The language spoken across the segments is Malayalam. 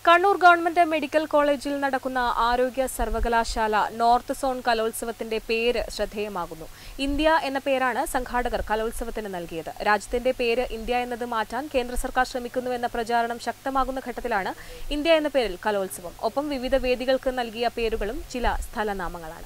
കണ്ണൂർ ഗവൺമെന്റ് മെഡിക്കൽ കോളേജിൽ നടക്കുന്ന ആരോഗ്യ സർവകലാശാല നോർത്ത് സോൺ കലോത്സവത്തിന്റെ പേര് ശ്രദ്ധേയമാകുന്നു ഇന്ത്യ എന്ന പേരാണ് സംഘാടകർ കലോത്സവത്തിന് നൽകിയത് രാജ്യത്തിന്റെ പേര് ഇന്ത്യ എന്നത് മാറ്റാൻ കേന്ദ്ര സർക്കാർ ശ്രമിക്കുന്നുവെന്ന പ്രചാരണം ശക്തമാകുന്ന ഘട്ടത്തിലാണ് ഇന്ത്യ എന്ന പേരിൽ കലോത്സവം ഒപ്പം വിവിധ വേദികൾക്ക് നൽകിയ പേരുകളും ചില സ്ഥലനാമങ്ങളാണ്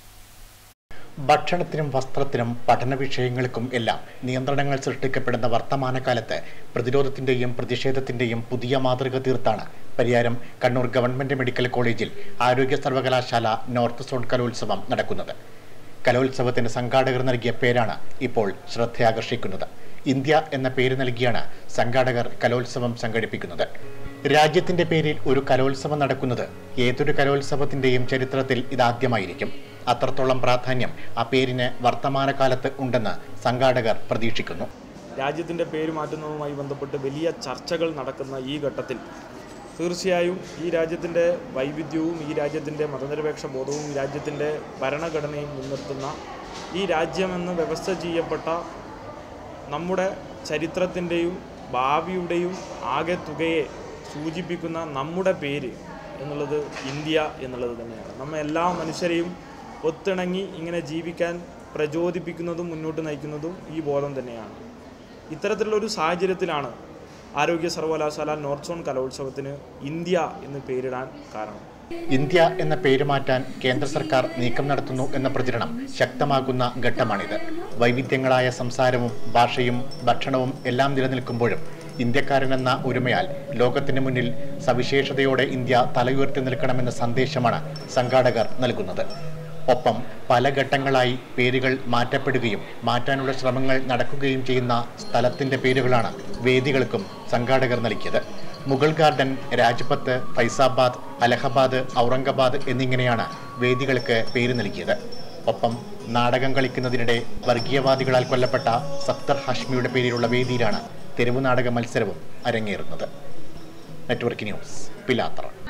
ഭക്ഷണത്തിനും വസ്ത്രത്തിനും പഠന വിഷയങ്ങൾക്കും എല്ലാം നിയന്ത്രണങ്ങൾ സൃഷ്ടിക്കപ്പെടുന്ന വർത്തമാനകാലത്ത് പ്രതിരോധത്തിന്റെയും പ്രതിഷേധത്തിന്റെയും പുതിയ മാതൃക തീർത്താണ് പരിയാരം കണ്ണൂർ ഗവൺമെന്റ് മെഡിക്കൽ കോളേജിൽ ആരോഗ്യ സർവകലാശാല നോർത്ത് സോൺ കലോത്സവം നടക്കുന്നത് കലോത്സവത്തിന് സംഘാടകർ നൽകിയ പേരാണ് ഇപ്പോൾ ശ്രദ്ധയാകർഷിക്കുന്നത് ഇന്ത്യ എന്ന പേര് നൽകിയാണ് സംഘാടകർ കലോത്സവം സംഘടിപ്പിക്കുന്നത് രാജ്യത്തിന്റെ പേരിൽ ഒരു കലോത്സവം നടക്കുന്നത് ഏതൊരു കലോത്സവത്തിന്റെയും ചരിത്രത്തിൽ ഇതാദ്യമായിരിക്കും അത്രത്തോളം പ്രാധാന്യം ആ പേരിന് വർത്തമാനകാലത്ത് ഉണ്ടെന്ന് സംഘാടകർ പ്രതീക്ഷിക്കുന്നു രാജ്യത്തിൻ്റെ പേര് മാറ്റുന്നതുമായി ബന്ധപ്പെട്ട് വലിയ ചർച്ചകൾ നടക്കുന്ന ഈ ഘട്ടത്തിൽ തീർച്ചയായും ഈ രാജ്യത്തിൻ്റെ വൈവിധ്യവും ഈ രാജ്യത്തിൻ്റെ മതനിരപേക്ഷ ബോധവും ഈ രാജ്യത്തിൻ്റെ ഭരണഘടനയും മുൻനിർത്തുന്ന ഈ രാജ്യമെന്ന് വ്യവസ്ഥ ചെയ്യപ്പെട്ട നമ്മുടെ ചരിത്രത്തിൻ്റെയും ഭാവിയുടെയും ആകെ തുകയെ സൂചിപ്പിക്കുന്ന നമ്മുടെ പേര് എന്നുള്ളത് ഇന്ത്യ എന്നുള്ളത് തന്നെയാണ് നമ്മ എല്ലാ മനുഷ്യരെയും ഒത്തിണങ്ങി ഇങ്ങനെ ജീവിക്കാൻ പ്രചോദിപ്പിക്കുന്നതും മുന്നോട്ട് നയിക്കുന്നതും ഈ ബോധം തന്നെയാണ് ഇത്തരത്തിലുള്ളൊരു സാഹചര്യത്തിലാണ് ആരോഗ്യ സർവകലാശാല നോർത്ത് സോൺ കലോത്സവത്തിന് ഇന്ത്യ എന്ന് പേരിടാൻ കാരണം ഇന്ത്യ എന്ന പേര് മാറ്റാൻ കേന്ദ്ര സർക്കാർ നീക്കം നടത്തുന്നു എന്ന പ്രചരണം ശക്തമാകുന്ന ഘട്ടമാണിത് വൈവിധ്യങ്ങളായ സംസാരവും ഭാഷയും ഭക്ഷണവും എല്ലാം നിലനിൽക്കുമ്പോഴും ഇന്ത്യക്കാരനെന്ന ഒരുമയാൽ ലോകത്തിന് മുന്നിൽ സവിശേഷതയോടെ ഇന്ത്യ തലയുയർത്തി നിൽക്കണമെന്ന സന്ദേശമാണ് സംഘാടകർ നൽകുന്നത് ഒപ്പം പല ഘട്ടങ്ങളായി പേരുകൾ മാറ്റപ്പെടുകയും മാറ്റാനുള്ള ശ്രമങ്ങൾ നടക്കുകയും ചെയ്യുന്ന സ്ഥലത്തിന്റെ പേരുകളാണ് വേദികൾക്കും സംഘാടകർ നൽകിയത് മുഗൾ ഗാർഡൻ രാജ്പത്ത് ഫൈസാബാദ് അലഹബാദ് ഔറംഗാബാദ് എന്നിങ്ങനെയാണ് വേദികൾക്ക് പേര് നൽകിയത് ഒപ്പം നാടകം കളിക്കുന്നതിനിടെ വർഗീയവാദികളാൽ കൊല്ലപ്പെട്ട സത്തർ ഹാഷ്മിയുടെ പേരിലുള്ള വേദിയിലാണ് തെരുവ് നാടക മത്സരവും അരങ്ങേറുന്നത് നെറ്റ്വർക്ക് ന്യൂസ് പിലാത്ര